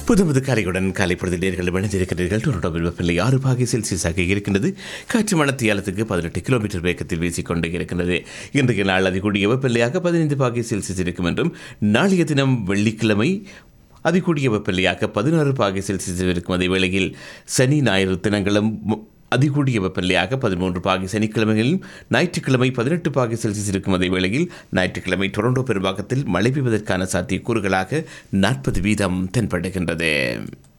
புதுமது காலையுடன் காலை பொழுது நேர்கள் இணைந்திருக்கிறீர்கள் டொரண்டோவில் வெப்பநிலை ஆறு பாகை செல்சியஸாக இருக்கின்றது காற்று மணத்தியாலத்துக்கு பதினெட்டு கிலோமீட்டர் வேகத்தில் வீசிக்கொண்டு இருக்கின்றது இன்றைய நாள் அதிகூடிய வெப்பநிலையாக பதினைந்து பாகை செல்சியஸ் இருக்கும் என்றும் நாளைய தினம் வெள்ளிக்கிழமை அதிகூடிய வெப்பநிலையாக பதினாறு பாகை செல்சியஸ் இருக்கும் அதே வேளையில் சனி ஞாயிறு தினங்களும் மு- அதிகூடிய வெப்பநிலையாக பதிமூன்று பாகை சனிக்கிழமைகளிலும் ஞாயிற்றுக்கிழமை பதினெட்டு பாகை செல்சியஸ் இருக்கும் அதே வேளையில் ஞாயிற்றுக்கிழமை டொரண்டோ பெரும்பாக்கத்தில் மழை பெய்வதற்கான சாத்தியக்கூறுகளாக நாற்பது வீதம் தென்படுகின்றது